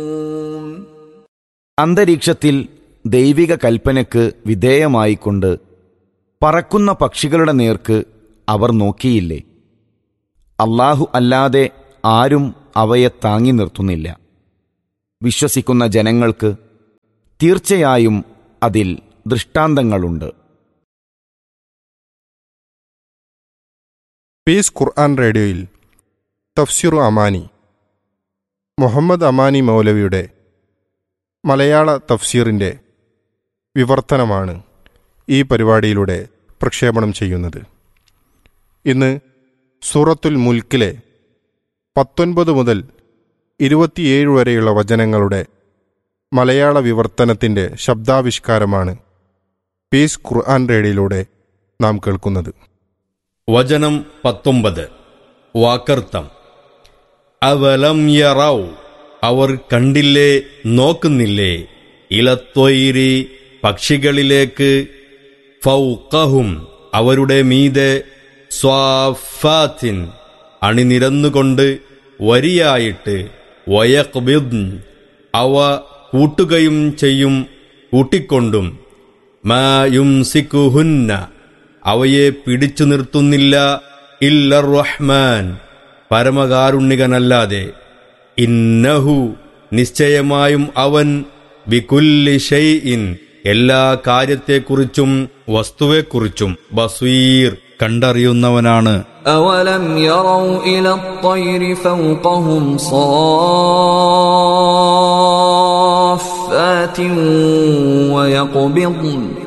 അന്തരീക്ഷത്തിൽ ദൈവിക കൽപ്പനയ്ക്ക് വിധേയമായിക്കൊണ്ട് പറക്കുന്ന പക്ഷികളുടെ നേർക്ക് അവർ നോക്കിയില്ലേ അള്ളാഹു അല്ലാതെ ആരും അവയെ താങ്ങി നിർത്തുന്നില്ല വിശ്വസിക്കുന്ന ജനങ്ങൾക്ക് തീർച്ചയായും അതിൽ ദൃഷ്ടാന്തങ്ങളുണ്ട് പീസ് ഖുർആൻ റേഡിയോയിൽ തഫ്സിറു അമാനി മുഹമ്മദ് അമാനി മൗലവിയുടെ മലയാള തഫ്സീറിൻ്റെ വിവർത്തനമാണ് ഈ പരിപാടിയിലൂടെ പ്രക്ഷേപണം ചെയ്യുന്നത് ഇന്ന് സൂറത്തുൽ മുൽക്കിലെ പത്തൊൻപത് മുതൽ ഇരുപത്തിയേഴ് വരെയുള്ള വചനങ്ങളുടെ മലയാള വിവർത്തനത്തിൻ്റെ ശബ്ദാവിഷ്കാരമാണ് പീസ് ഖുർആൻ റേഡിയോയിലൂടെ നാം കേൾക്കുന്നത് വചനം പത്തൊമ്പത് വാക്കർത്തം അവലം യറൗ അവർ കണ്ടില്ലേ നോക്കുന്നില്ലേ ഇലത്തൊയിരി പക്ഷികളിലേക്ക് ഫൗക്കഹും അവരുടെ മീതെ സ്വാഫാത്തിൻ അണിനിരന്നുകൊണ്ട് വരിയായിട്ട് വയക്ബിദ് അവ കൂട്ടുകയും ചെയ്യും കൂട്ടിക്കൊണ്ടും മായും സിക്കുഹുന്ന അവയെ പിടിച്ചു നിർത്തുന്നില്ല ഇല്ലർ റഹ്മാൻ പരമകാരുണ്യകനല്ലാതെ ഇന്നഹു നിശ്ചയമായും അവൻ ബികുല്ലി ഷൈഇൻ എല്ലാ കാര്യത്തെക്കുറിച്ചും വസ്തുവെക്കുറിച്ചും ബസ്വീർ കണ്ടറിയുന്നവനാണ് أولم يروا إلى الطير فوقهم صافات ويقبضن